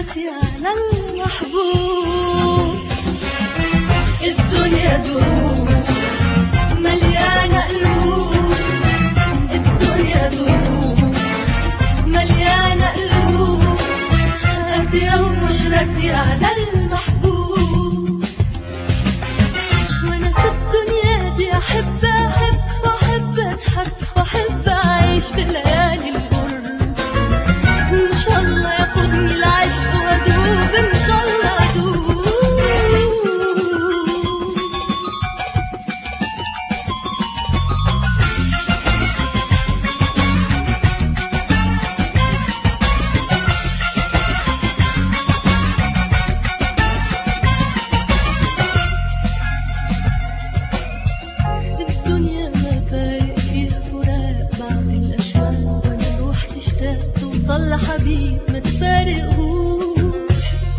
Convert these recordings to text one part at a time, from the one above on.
راسي على المحبوب الدنيا دروب مليانة قلوب الدنيا دروب مليانة قلوب راسية ومش راسية على المحبوب وانا في الدنيا دي احب احب واحب اتحب واحب اعيش في ليالي الغرب ان شاء الله ياخدني العشق وادوب ان شاء الله ادوب الدنيا ما فارق فيها فراق بعد الأشواق وأنا روح تشتاق توصل لحبيب ما تفارقهوش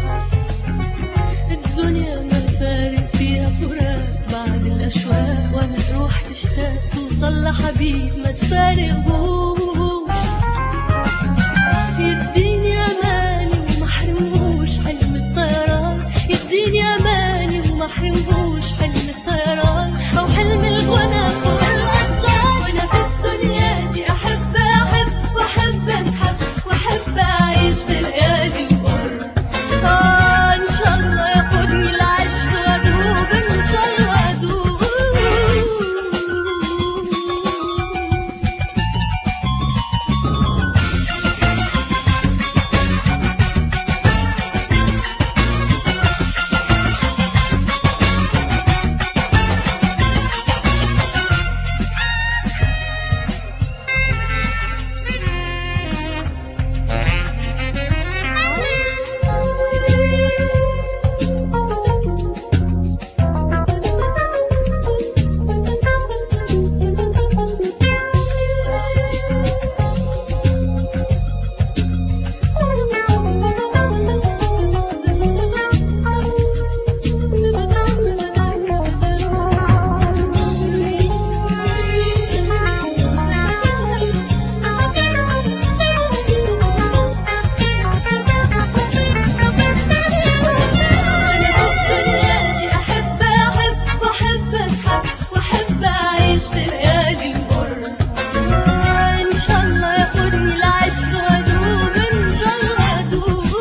الدنيا ما فارق فيها فراق بعد الأشواق وأنا روح تشتاق توصل لحبيب ما تفارقهوش يديني أماني وما حرمهوش حلم الطيران يديني أماني وما حرمهوش حلم الطيران أو حلم الغنى فوق الأغصان وأنا في الدنيا دي أحب أحب وأحب أتحب وأحب أعيش في ليالي الغرب آه إن شاء الله ياخدني العشق وأدوب إن شاء الله أدوب أنا في الدنيا دي أحب أحب وأحب أتحب وأحب أعيش في ليالي الغرب إن شاء الله ياخدني العشق وأدوب إن شاء الله أدوب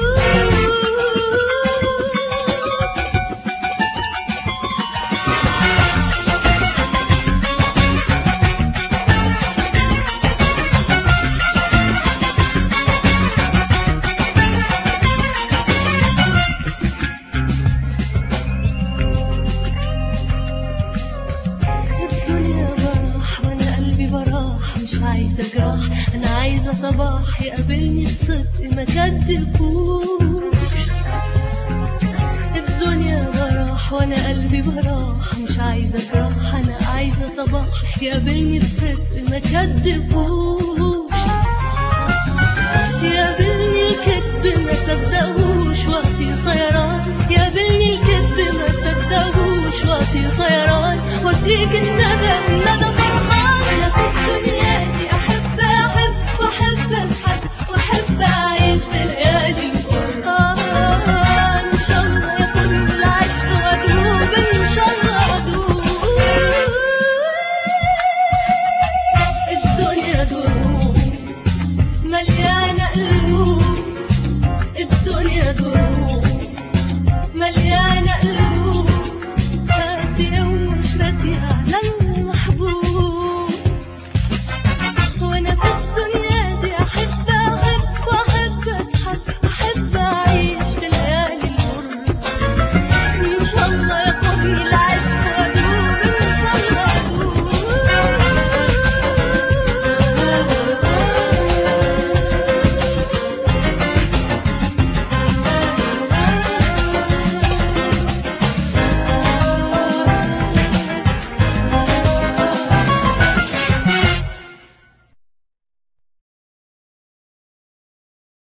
الدنيا براح وانا قلبي براح مش عايزه جراح انا عايزه صباح يقابلني بصدق ما كدبوش الدنيا براح وانا قلبي براح مش عايزه جراح انا عايزه صباح يقابلني بصدق ما كدبوش يقابلني الكذب ما صدقوش وقتي طيران يقابلني الكذب ما صدقوش وقتي طيران واسيك الندم